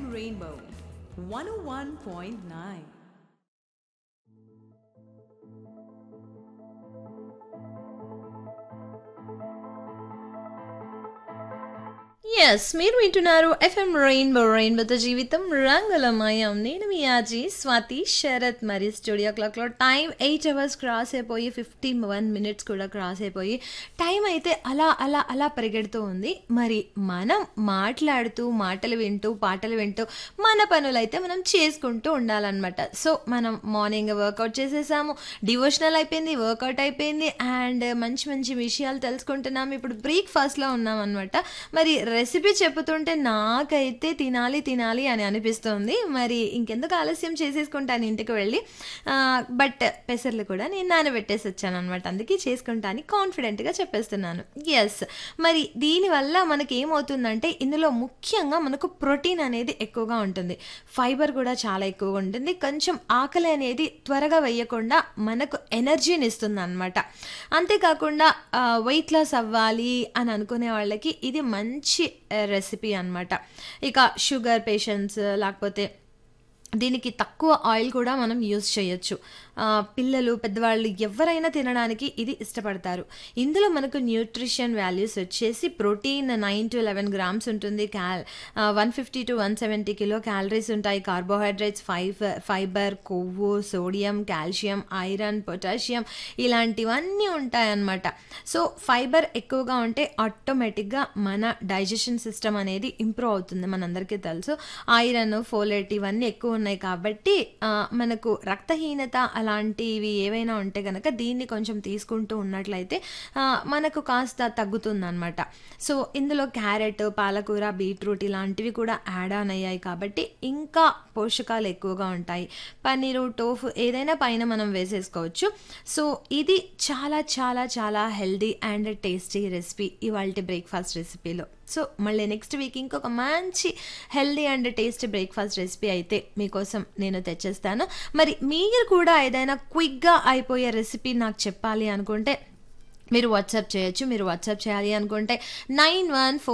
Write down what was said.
Rainbow 101.9. Yes మీరు వింటున్నారు FM rainbow రెయిన్బోతో జీవితం రంగులమయం నేను మీ ఆజీ స్వాతి శరత్ మరి స్టూడియో క్లాక్లో టైం ఎయిట్ అవర్స్ క్రాస్ అయిపోయి ఫిఫ్టీ వన్ మినిట్స్ కూడా క్రాస్ అయిపోయి టైం అయితే అలా అలా అలా పరిగెడుతూ ఉంది మరి మనం మాట్లాడుతూ మాటలు వింటూ పాటలు వింటూ మన పనులైతే మనం చేసుకుంటూ ఉండాలన్నమాట సో మనం మార్నింగ్ వర్కౌట్ చేసేసాము డివోషనల్ అయిపోయింది వర్కౌట్ అయిపోయింది అండ్ మంచి మంచి విషయాలు తెలుసుకుంటున్నాం ఇప్పుడు బ్రేక్ఫాస్ట్లో ఉన్నాం అనమాట మరి రెసిపీ చెప్పుతుంటే నాకైతే తినాలి తినాలి అని అనిపిస్తుంది మరి ఇంకెందుకు ఆలస్యం చేసేసుకుంటాను ఇంటికి వెళ్ళి బట్ పెసర్లు కూడా నేను నానబెట్టేసి వచ్చాను అనమాట అందుకే చేసుకుంటాను కాన్ఫిడెంట్గా చెప్పేస్తున్నాను ఎస్ మరి దీనివల్ల మనకి ఏమవుతుందంటే ఇందులో ముఖ్యంగా మనకు ప్రోటీన్ అనేది ఎక్కువగా ఉంటుంది ఫైబర్ కూడా చాలా ఎక్కువగా ఉంటుంది కొంచెం ఆకలి అనేది త్వరగా వేయకుండా మనకు ఎనర్జీని ఇస్తుంది అనమాట అంతేకాకుండా వెయిట్ లాస్ అవ్వాలి అని అనుకునే వాళ్ళకి ఇది మంచి రెసిపీ అనమాట ఇక షుగర్ పేషెంట్స్ లేకపోతే దీనికి తక్కువ ఆయిల్ కూడా మనం యూజ్ చేయొచ్చు పిల్లలు పెద్దవాళ్ళు ఎవరైనా తినడానికి ఇది ఇష్టపడతారు ఇందులో మనకు న్యూట్రిషన్ వాల్యూస్ వచ్చేసి protein nine to eleven grams ఉంటుంది cal one fifty to one seventy kilo calories ఉంటాయి కార్బోహైడ్రేట్స్ ఫైవ్ ఫైబర్ కొవ్వు సోడియం కాల్షియం ఐరన్ పొటాషియం ఇలాంటివన్నీ ఉంటాయన్నమాట సో ఫైబర్ ఎక్కువగా ఉంటే ఆటోమేటిక్గా మన డైజెషన్ సిస్టమ్ అనేది ఇంప్రూవ్ అవుతుంది మనందరికీ తెలుసు ఐరన్ ఫోలేట్ ఇవన్నీ ఎక్కువ ఉన్నాయి కాబట్టి మనకు రక్తహీనత అలాంటివి ఏవైనా ఉంటే కనుక దీన్ని కొంచెం తీసుకుంటూ ఉన్నట్లయితే మనకు కాస్త తగ్గుతుంది అనమాట సో ఇందులో క్యారెట్ పాలకూర బీట్రూట్ ఇలాంటివి కూడా యాడ్ ఆన్ అయ్యాయి కాబట్టి ఇంకా పోషకాలు ఎక్కువగా ఉంటాయి పన్నీరు టోఫు ఏదైనా పైన మనం వేసేసుకోవచ్చు సో ఇది చాలా చాలా చాలా హెల్దీ అండ్ టేస్టీ రెసిపీ ఇవాళ బ్రేక్ఫాస్ట్ రెసిపీలో సో మళ్ళీ నెక్స్ట్ వీక్ ఇంకొక మంచి healthy and tasty breakfast recipe అయితే మీకోసం నేను తెచ్చేస్తాను మరి మీరు కూడా ఏదైనా క్విక్గా అయిపోయే రెసిపీ నాకు చెప్పాలి అనుకుంటే మీరు వాట్సాప్ చేయొచ్చు మీరు వాట్సాప్ చేయాలి అనుకుంటే నైన్ వన్ ఫోర్